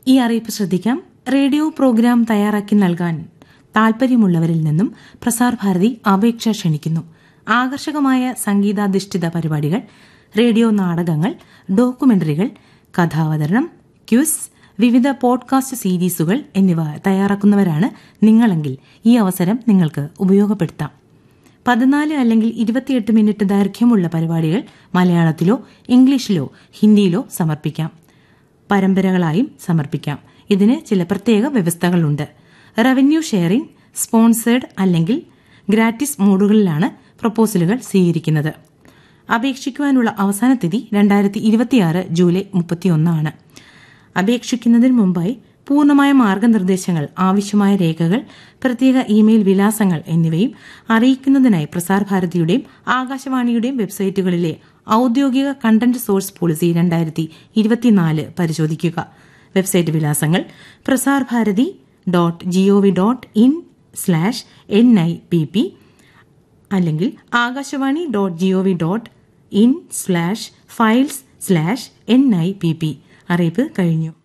ഈ അറിയിപ്പ് ശ്രദ്ധിക്കാം റേഡിയോ പ്രോഗ്രാം തയ്യാറാക്കി നൽകാൻ താൽപര്യമുള്ളവരിൽ നിന്നും പ്രസാർ ഭാരതി അപേക്ഷ ക്ഷണിക്കുന്നു ആകർഷകമായ സംഗീതാധിഷ്ഠിത പരിപാടികൾ റേഡിയോ നാടകങ്ങൾ ഡോക്യുമെന്ററികൾ കഥാവതരണം ക്യൂസ് വിവിധ പോഡ്കാസ്റ്റ് സീരീസുകൾ എന്നിവ തയ്യാറാക്കുന്നവരാണ് നിങ്ങളെങ്കിൽ ഈ അവസരം നിങ്ങൾക്ക് ഉപയോഗപ്പെടുത്താം പതിനാല് അല്ലെങ്കിൽ ഇരുപത്തിയെട്ട് മിനിറ്റ് ദൈർഘ്യമുള്ള പരിപാടികൾ മലയാളത്തിലോ ഇംഗ്ലീഷിലോ ഹിന്ദിയിലോ സമർപ്പിക്കാം പരമ്പരകളായും സമർപ്പിക്കാം ഇതിന് ചില പ്രത്യേക വ്യവസ്ഥകളുണ്ട് റവന്യൂ ഷെയറിംഗ് സ്പോൺസേഡ് അല്ലെങ്കിൽ ഗ്രാറ്റിസ് മോഡുകളിലാണ് പ്രപ്പോസലുകൾ സ്വീകരിക്കുന്നത് അപേക്ഷിക്കുവാനുള്ള അവസാന തീയതി രണ്ടായിരത്തി ഇരുപത്തിയാറ് ജൂലൈ മുപ്പത്തിയൊന്നാണ് അപേക്ഷിക്കുന്നതിന് മുമ്പായി പൂർണ്ണമായ മാർഗനിർദ്ദേശങ്ങൾ ആവശ്യമായ രേഖകൾ പ്രത്യേക ഇമെയിൽ വിലാസങ്ങൾ എന്നിവയും അറിയിക്കുന്നതിനായി പ്രസാർ ഭാരതിയുടെയും ആകാശവാണിയുടെയും വെബ്സൈറ്റുകളിലെ ഔദ്യോഗിക കണ്ടന്റ് സോഴ്സ് പോളിസി രണ്ടായിരത്തി ഇരുപത്തിനാല് പരിശോധിക്കുക വെബ്സൈറ്റ് വിലാസങ്ങൾ Prasar Bharati dot gov dot in slash N I P P അല്ലെങ്കിൽ Akashvani dot gov dot in slash files slash N I P P അറിയിപ്പ് കഴിഞ്ഞു